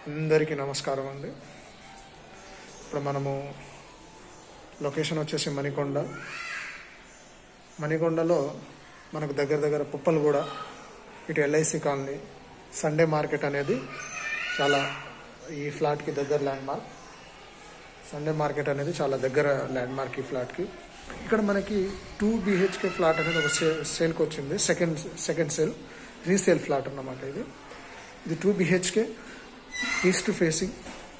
అందరికీ నమస్కారం అండి ఇప్పుడు మనము లొకేషన్ వచ్చేసి మణికొండ మణికొండలో మనకు దగ్గర దగ్గర పుప్పలు కూడా ఇటు ఎల్ఐసి కాలనీ సండే మార్కెట్ అనేది చాలా ఈ ఫ్లాట్కి దగ్గర ల్యాండ్ మార్క్ సండే మార్కెట్ అనేది చాలా దగ్గర ల్యాండ్ మార్క్ ఈ ఫ్లాట్కి ఇక్కడ మనకి టూ బిహెచ్కే ఫ్లాట్ అనేది ఒక సే సేల్కి వచ్చింది second second sale resale flat అన్నమాట ఇది ఇది two BHK east facing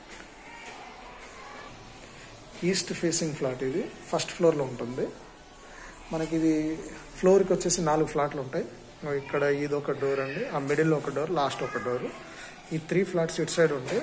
east facing flat ఇది ఫస్ట్ ఫ్లోర్లో ఉంటుంది మనకి ఇది ఫ్లోర్కి వచ్చేసి నాలుగు ఫ్లాట్లు ఉంటాయి ఇక్కడ ఇది ఒక డోర్ అండి ఆ మిడిల్లో ఒక డోర్ లాస్ట్ ఒక డోర్ ఈ త్రీ ఫ్లాట్స్ ఇటు సైడ్ ఉంటాయి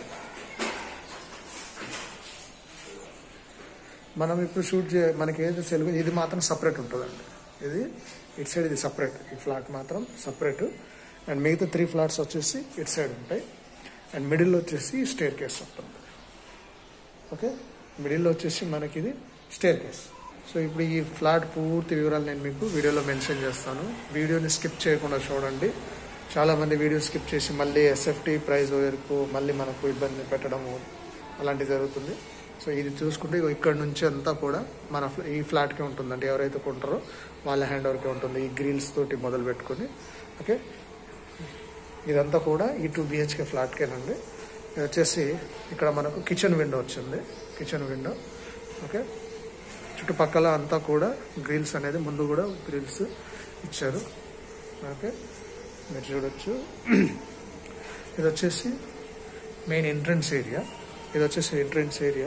మనం ఇప్పుడు షూట్ చే మనకి ఏది సెలుగు ఇది మాత్రం సపరేట్ ఉంటుందండి ఇది ఇటు సైడ్ ఇది సపరేట్ ఈ ఫ్లాట్ మాత్రం సపరేట్ అండ్ మిగతా త్రీ ఫ్లాట్స్ వచ్చేసి ఇటు సైడ్ ఉంటాయి అండ్ మిడిల్ వచ్చేసి స్టేర్ కేస్ ఉంటుంది ఓకే మిడిల్లో వచ్చేసి మనకి ఇది స్టేర్ కేస్ సో ఇప్పుడు ఈ ఫ్లాట్ పూర్తి వివరాలు నేను మీకు వీడియోలో మెన్షన్ చేస్తాను వీడియోని స్కిప్ చేయకుండా చూడండి చాలామంది వీడియో స్కిప్ చేసి మళ్ళీ ఎస్ఎఫ్టీ ప్రైస్ వరకు మళ్ళీ మనకు ఇబ్బంది పెట్టడము అలాంటివి జరుగుతుంది సో ఇది చూసుకుంటే ఇగో ఇక్కడ నుంచి అంతా కూడా మన ఫ్ల- ఈ ఫ్లాట్కే ఉంటుందండి ఎవరైతే కొంటారో వాళ్ళ హ్యాండ్ ఓవర్కే ఉంటుంది ఈ గ్రిల్స్ తోటి మొదలు పెట్టుకొని ఓకే ఇదంతా కూడా ఈ టూ బిహెచ్కే ఫ్లాట్కేనండి ఇది వచ్చేసి ఇక్కడ మనకు కిచెన్ విండో వచ్చింది కిచెన్ విండో ఓకే చుట్టుపక్కల అంతా కూడా గ్రిల్స్ అనేది ముందు కూడా గ్రిల్స్ ఇచ్చారు ఓకే మీరు చూడొచ్చు ఇది వచ్చేసి మెయిన్ ఎంట్రన్స్ ఏరియా ఇది వచ్చేసి ఎంట్రన్స్ ఏరియా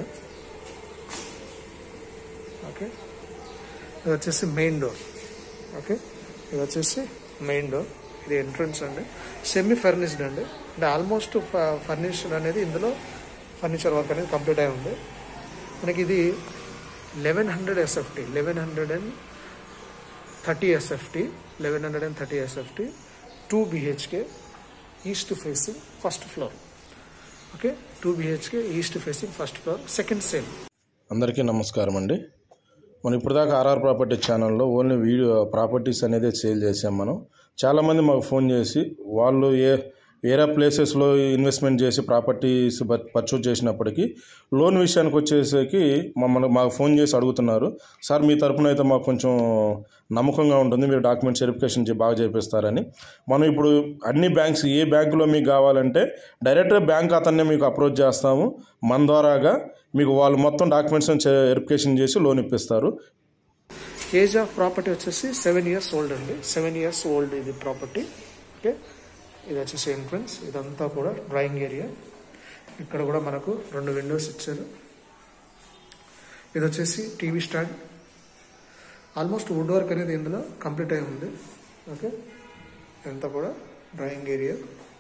ఓకే ఇది వచ్చేసి మెయిన్ డోర్ ఓకే ఇది వచ్చేసి మెయిన్ డోర్ ఇది ఎంట్రన్స్ అండి సెమీ ఫర్నిష్డ్ అండి అంటే ఆల్మోస్ట్ ఫర్నిష్డ్ అనేది ఇందులో ఫర్నిచర్ వర్క్ అనేది కంప్లీట్ అయి ఉంది మనకి ఇది eleven hundred SFT eleven hundred and thirty SFT eleven hundred and thirty SFT two BHK east facing first floor okay two BHK east facing first floor second sale అందరికీ నమస్కారం అండి మనం ఇప్పటిదాకా ఆర్ఆర్ ప్రాపర్టీ ఛానల్లో ఓన్లీ వీడియో ప్రాపర్టీస్ అనేది sale చేసాం మనం చాలామంది మాకు ఫోన్ చేసి వాళ్ళు ఏ వేరే ప్లేసెస్లో ఇన్వెస్ట్మెంట్ చేసి ప్రాపర్టీస్ పర్చేజ్ చేసినప్పటికీ లోన్ విషయానికి వచ్చేసరికి మమ్మల్ని మాకు ఫోన్ చేసి అడుగుతున్నారు సార్ మీ తరపున అయితే మాకు కొంచెం నమ్మకంగా ఉంటుంది మీరు డాక్యుమెంట్స్ వెరిఫికేషన్ చే- బాగా చేపిస్తారని మనం ఇప్పుడు అన్ని బ్యాంక్స్ ఏ బ్యాంకులో మీకు కావాలంటే డైరెక్ట్గా బ్యాంక్ అతన్నే మీకు అప్రోచ్ చేస్తాము మన ద్వారాగా మీకు వాళ్ళు మొత్తం డాక్యుమెంట్స్ వెరిఫికేషన్ చేసి లోన్ ఇప్పిస్తారు ఏజ్ ఆఫ్ ప్రాపర్టీ వచ్చేసి సెవెన్ ఇయర్స్ ఓల్డ్ అండి సెవెన్ ఇయర్స్ ఓల్డ్ ఇది ప్రాపర్టీ ఓకే ఇది వచ్చేసి ఎంట్రన్స్ ఇదంతా కూడా డ్రాయింగ్ ఏరియా ఇక్కడ కూడా మనకు రెండు విండోస్ ఇచ్చారు ఇది వచ్చేసి TV stand almost wood work అనేది ఇందులో కంప్లీట్ అయి ఉంది ఓకే ఇదంతా కూడా డ్రాయింగ్ ఏరియా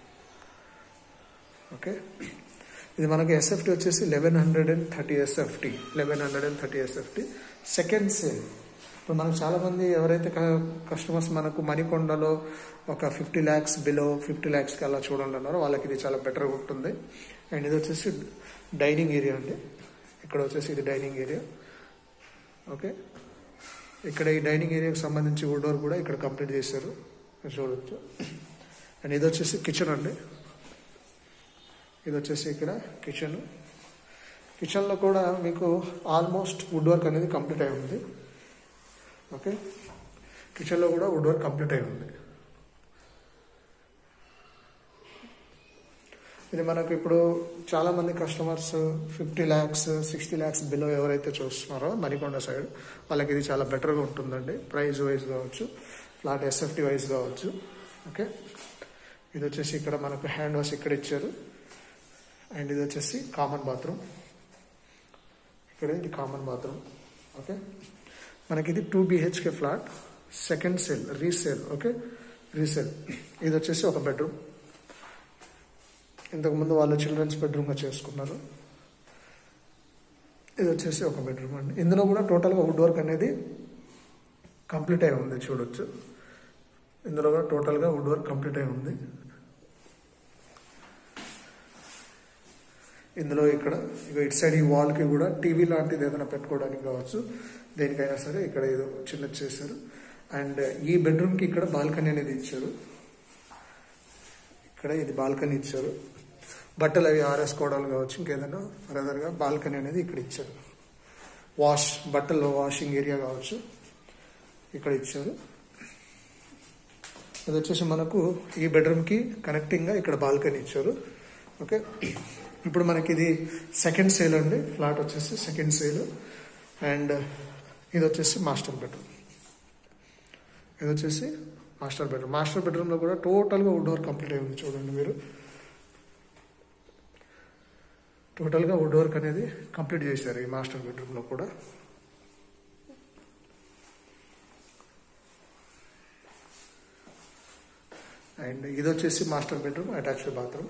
ఓకే ఇది మనకి ఎస్ఎఫ్టీ వచ్చేసి eleven hundred and thirty SFT eleven hundred and thirty SFT second sale ఇప్పుడు మనకు చాలామంది ఎవరైతే కస్టమర్స్ మనకు మణికొండలో ఒక ఫిఫ్టీ ల్యాక్స్ బిలో ఫిఫ్టీ ల్యాక్స్కి అలా చూడండి అన్నారో వాళ్ళకి ఇది చాలా బెటర్గా ఉంటుంది అండ్ ఇది వచ్చేసి డైనింగ్ ఏరియా అండి ఇక్కడ వచ్చేసి ఇది డైనింగ్ ఏరియా ఓకే ఇక్కడ ఈ డైనింగ్ ఏరియాకి సంబంధించి వుడ్ డోర్ కూడా ఇక్కడ కంప్లీట్ చేశారు మీరు చూడొచ్చు అండ్ ఇది వచ్చేసి కిచెన్ అండి ఇది వచ్చేసి ఇక్కడ కిచెన్ కిచెన్లో కూడా మీకు ఆల్మోస్ట్ వుడ్ వర్క్ అనేది కంప్లీట్ అయి ఉంది ఓకే కిచెన్లో కూడా వుడ్ వర్క్ కంప్లీట్ అయి ఉంది ఇది మనకు ఇప్పుడు చాలా మంది customers fifty lakhs sixty lakhs below ఎవరైతే చూస్తున్నారో మణికొండ సైడ్ వాళ్ళకి ఇది చాలా బెటర్గా ఉంటుందండి ప్రైస్ వైజ్ కావచ్చు ఫ్లాట్ ఎస్ఎఫ్టీ వైజ్ కావచ్చు ఓకే ఇది వచ్చేసి ఇక్కడ మనకు హ్యాండ్ వాష్ ఇక్కడ ఇచ్చారు అండ్ ఇది వచ్చేసి కామన్ బాత్రూమ్ ఇక్కడ ఇది కామన్ బాత్రూమ్ ఓకే మనకి ఇది two BHK flat second sale resale okay resale ఇది వచ్చేసి ఒక బెడ్రూమ్ ఇంతకుముందు వాళ్ళు చిల్డ్రన్స్ బెడ్రూమ్గా చేసుకున్నారు ఇది వచ్చేసి ఒక బెడ్రూమ్ అండి ఇందులో కూడా టోటల్గా వుడ్ వర్క్ అనేది కంప్లీట్ అయి ఉంది చూడొచ్చు ఇందులో కూడా టోటల్గా వుడ్ వర్క్ కంప్లీట్ అయి ఉంది ఇందులో ఇక్కడ ఇక ఇటు సైడ్ ఈ వాల్కి కూడా టీవీ లాంటిది ఏదైనా పెట్టుకోవడానికి కావచ్చు దేనికైనా సరే ఇక్కడ ఏదో చిన్నది చేశారు అండ్ ఈ బెడ్రూమ్కి ఇక్కడ బాల్కనీ అనేది ఇచ్చారు ఇక్కడ ఇది బాల్కనీ ఇచ్చారు బట్టలు అవి ఆరేసుకోవడాలు కావచ్చు ఇంకేదైనా ఫర్దర్గా బాల్కనీ అనేది ఇక్కడ ఇచ్చారు వాష్ బట్టలు వాషింగ్ ఏరియా కావచ్చు ఇక్కడ ఇచ్చారు ఇది వచ్చేసి మనకు ఈ బెడ్రూమ్కి కనెక్టింగ్గా ఇక్కడ బాల్కనీ ఇచ్చారు ఓకే ఇప్పుడు మనకి ఇది సెకండ్ సేల్ అండి ఫ్లాట్ వచ్చేసి సెకండ్ సేల్ అండ్ ఇది వచ్చేసి మాస్టర్ బెడ్రూమ్ ఇది వచ్చేసి మాస్టర్ బెడ్రూమ్ మాస్టర్ బెడ్రూమ్లో కూడా టోటల్గా వుడ్ వర్క్ కంప్లీట్ అయింది చూడండి మీరు టోటల్గా వుడ్ వర్క్ అనేది కంప్లీట్ చేశారు ఈ మాస్టర్ బెడ్రూమ్లో కూడా అండ్ ఇది వచ్చేసి మాస్టర్ బెడ్రూమ్ అటాచ్డ్ బాత్రూమ్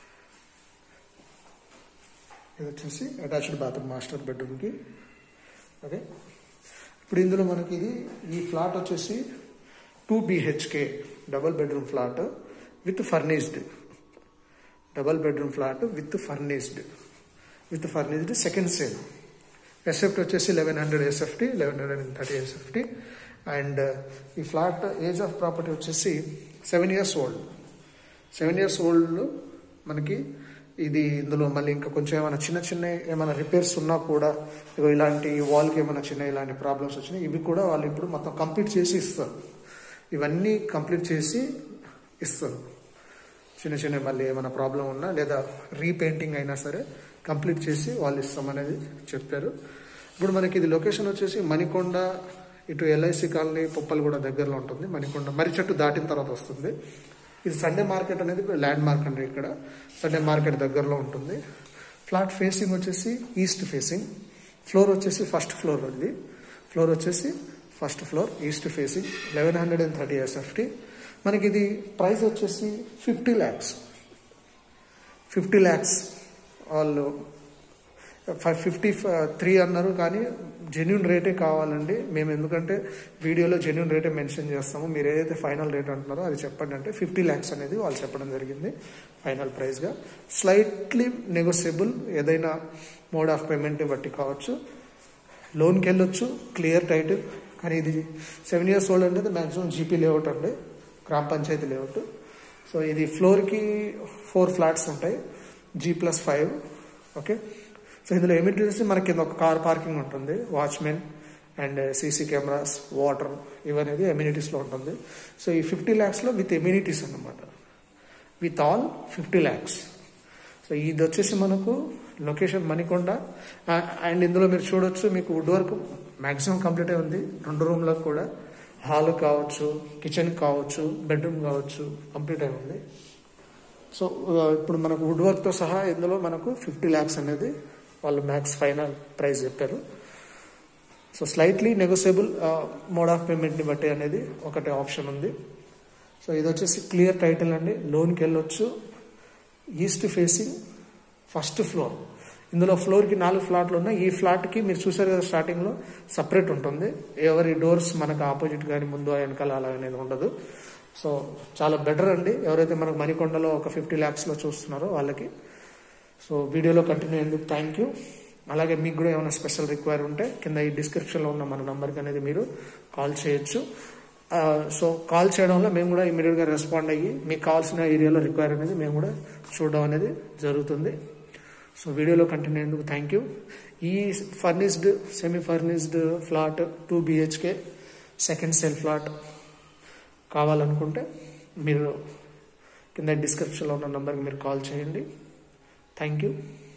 ఇది వచ్చేసి అటాచ్డ్ బాత్రూమ్ మాస్టర్ బెడ్రూమ్కి ఓకే ఇప్పుడు ఇందులో మనకి ఇది ఈ ఫ్లాట్ వచ్చేసి two BHK double bedroom flat with furnished double bedroom flat with furnished with furnished second sale SFT వచ్చేసి eleven hundred SFT eleven hundred and thirty SFT and ఈ flat age of property వచ్చేసి seven years old seven years old మనకి ఇది ఇందులో మళ్ళీ ఇంకా కొంచెం ఏమైనా చిన్న చిన్న ఏమైనా రిపేర్స్ ఉన్నా కూడా ఇగో ఇలాంటి వాల్కి ఏమైనా చిన్న ఇలాంటి ప్రాబ్లమ్స్ వచ్చినాయి ఇవి కూడా వాళ్ళు ఇప్పుడు మొత్తం కంప్లీట్ చేసి ఇస్తారు ఇవన్నీ కంప్లీట్ చేసి ఇస్తారు చిన్న చిన్న మళ్ళీ ఏమైనా ప్రాబ్లం ఉన్నా లేదా రీపెయింటింగ్ అయినా సరే కంప్లీట్ చేసి వాళ్ళు ఇస్తామనేది చెప్పారు ఇప్పుడు మనకి ఇది లొకేషన్ వచ్చేసి మణికొండ ఇటు ఎల్ఐసి కాలనీ పొప్పలు కూడా దగ్గరలో ఉంటుంది మణికొండ మరి చెట్టు దాటిన తర్వాత వస్తుంది ఇది సండే మార్కెట్ అనేది ల్యాండ్ మార్క్ అండి ఇక్కడ సండే మార్కెట్ దగ్గరలో ఉంటుంది ఫ్లాట్ ఫేసింగ్ వచ్చేసి ఈస్ట్ ఫేసింగ్ ఫ్లోర్ వచ్చేసి ఫస్ట్ ఫ్లోర్ ఇది ఫ్లోర్ వచ్చేసి first floor east facing eleven hundred and thirty SFT మనకి ఇది ప్రైస్ వచ్చేసి ఫిఫ్టీ ల్యాక్స్ ఫిఫ్టీ ల్యాక్స్ వాళ్ళు ఫైవ్ ఫిఫ్టీ త్రీ అన్నారు కానీ జెన్యున్ రేటే కావాలండి మేము ఎందుకంటే వీడియోలో జెన్యున్ రేటే మెన్షన్ చేస్తాము మీరు ఏదైతే ఫైనల్ రేట్ అంటున్నారో అది చెప్పండి అంటే ఫిఫ్టీ ల్యాక్స్ అనేది వాళ్ళు చెప్పడం జరిగింది ఫైనల్ ప్రైస్గా స్లైట్లీ నెగోసియబుల్ ఏదైనా మోడ్ ఆఫ్ పేమెంట్ బట్టి కావచ్చు లోన్కి వెళ్ళొచ్చు క్లియర్ టైటిల్ కానీ ఇది సెవెన్ ఇయర్స్ ఓల్డ్ అంటే మ్యాక్సిమం జీపీ లేఅవుట్ అండి గ్రామ పంచాయతీ లేఅవుట్ సో ఇది ఫ్లోర్కి ఫోర్ ఫ్లాట్స్ ఉంటాయి G plus five okay so ఇందులో ఎమ్యూనిటీస్ మనకి కింద ఒక కార్ పార్కింగ్ ఉంటుంది watchmen and CC cameras water ఇవనేది ఎమ్యూనిటీస్లో ఉంటుంది సో ఈ ఫిఫ్టీ ల్యాక్స్లో విత్ ఎమ్యూనిటీస్ అన్నమాట with all fifty lakhs so ఇది వచ్చేసి మనకు లొకేషన్ మణికొండ అండ్ ఇందులో మీరు చూడొచ్చు మీకు వుడ్ వర్క్ మ్యాక్సిమం కంప్లీట్ అయి ఉంది రెండు రూమ్లకు కూడా హాల్ కావచ్చు కిచెన్ కావచ్చు బెడ్రూమ్ కావచ్చు కంప్లీట్ అయి ఉంది సో ఇప్పుడు మనకు వుడ్ వర్క్తో సహా ఇందులో మనకు ఫిఫ్టీ ల్యాక్స్ అనేది వాళ్ళు మ్యాక్స్ ఫైనల్ ప్రైస్ చెప్పారు so slightly negotiable mode of పేమెంట్ని బట్టి అనేది ఒకటి ఆప్షన్ ఉంది సో ఇది వచ్చేసి క్లియర్ టైటిల్ అండి లోన్కి వెళ్ళొచ్చు ఈస్ట్ ఫేసింగ్ ఫస్ట్ ఫ్లోర్ ఇందులో ఫ్లోర్కి నాలుగు ఫ్లాట్లు ఉన్నాయి ఈ ఫ్లాట్కి మీరు చూసారు కదా స్టార్టింగ్లో సపరేట్ ఉంటుంది ఎవరి డోర్స్ మనకు ఆపోజిట్ కానీ ముందు వెనకాల అలా అనేది ఉండదు సో చాలా బెటర్ అండి ఎవరైతే మనకు మణికొండలో ఒక ఫిఫ్టీ ల్యాక్స్లో చూస్తున్నారో వాళ్ళకి సో వీడియోలో కంటిన్యూ అయ్యేందుకు థ్యాంక్ యూ అలాగే మీకు కూడా ఏమైనా స్పెషల్ రిక్వైర్ ఉంటే కింద ఈ డిస్క్రిప్షన్లో ఉన్న మన నంబర్కి అనేది మీరు కాల్ చేయొచ్చు సో కాల్ చేయడం వల్ల మేము కూడా ఇమీడియట్గా రెస్పాండ్ అయ్యి మీకు కావాల్సిన ఏరియాలో రిక్వైర్ అనేది మేము కూడా చూడడం అనేది జరుగుతుంది సో వీడియోలో కంటిన్యూ అయ్యేందుకు థ్యాంక్ యూ ఈ furnished semi furnished flat two BHK second sale flat కావాలనుకుంటే మీరు కింద డిస్క్రిప్షన్లో ఉన్న నెంబర్కి మీరు కాల్ చేయండి థ్యాంక్ యూ